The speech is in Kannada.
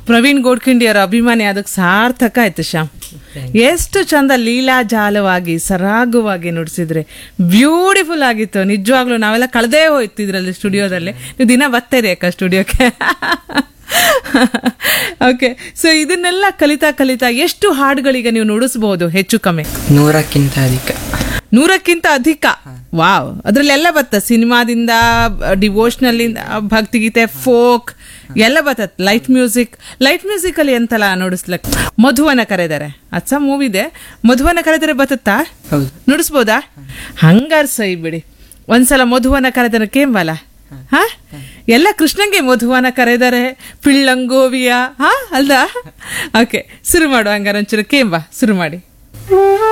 ಪ್ರವೀಣ್ ಗೋಡ್ಖಿಂಡಿಯವರ ಅಭಿಮಾನಿ ಅದಕ್ಕೆ ಸಾರ್ಥಕ ಆಯ್ತು ಶ್ಯಾಮ್ ಎಷ್ಟು ಚಂದ ಲೀಲಾಜಾಲವಾಗಿ ಸರಾಗವಾಗಿ ನುಡಿಸಿದ್ರೆ ಬ್ಯೂಟಿಫುಲ್ ಆಗಿತ್ತು ನಿಜವಾಗ್ಲೂ ನಾವೆಲ್ಲ ಕಳೆದೇ ಹೋಯ್ತು ಇದರಲ್ಲಿ ಸ್ಟುಡಿಯೋದಲ್ಲಿ ನೀವು ದಿನ ಬರ್ತೀರಿ ಅಕ್ಕ ಸ್ಟುಡಿಯೋಕ್ಕೆ ಓಕೆ ಸೊ ಇದನ್ನೆಲ್ಲ ಕಲಿತಾ ಕಲಿತಾ ಎಷ್ಟು ಹಾಡುಗಳಿಗೆ ನೀವು ನುಡಿಸ್ಬೋದು ಹೆಚ್ಚು ಕಮ್ಮಿ ನೂರಕ್ಕಿಂತ ಅಧಿಕ ನೂರಕ್ಕಿಂತ ಅಧಿಕ ವಾವ್ ಅದ್ರಲ್ಲೆಲ್ಲ ಬತ್ತ ಸಿನಿಮಾದಿಂದ ಡಿವೋಷನಲ್ ಭಕ್ತಿಗೀತೆ ಫೋಕ್ ಎಲ್ಲ ಬರ್ತತ್ ಲೈಟ್ ಮ್ಯೂಸಿಕ್ ಲೈಟ್ ಮ್ಯೂಸಿಕ್ ಅಲ್ಲಿ ಎಂತಲ್ಲ ನುಡಿಸ್ಲಕ್ ಮಧುವನ ಕರೆದರೆ ಅಚ್ಚ ಮೂವಿದೆ ಮಧುವನ ಕರೆದರೆ ಬತ್ತತ್ತಾ ಹೌದು ನುಡಿಸ್ಬೋದಾ ಹಂಗಾರ್ ಸೈ ಬಿಡಿ ಒಂದ್ಸಲ ಮಧುವನ ಕರೆದರೆ ಕೇಂಬಲ ಹಾ ಎಲ್ಲ ಕೃಷ್ಣಂಗೆ ಮಧುವನ ಕರೆದರೆ ಪಿಳ್ಳಂಗೋವಿಯ ಹಾ ಅಲ್ದಾ ಓಕೆ ಶುರು ಮಾಡು ಹಂಗಾರ ಒಂಚೂರು ಕೇಂಬ ಶುರು ಮಾಡಿ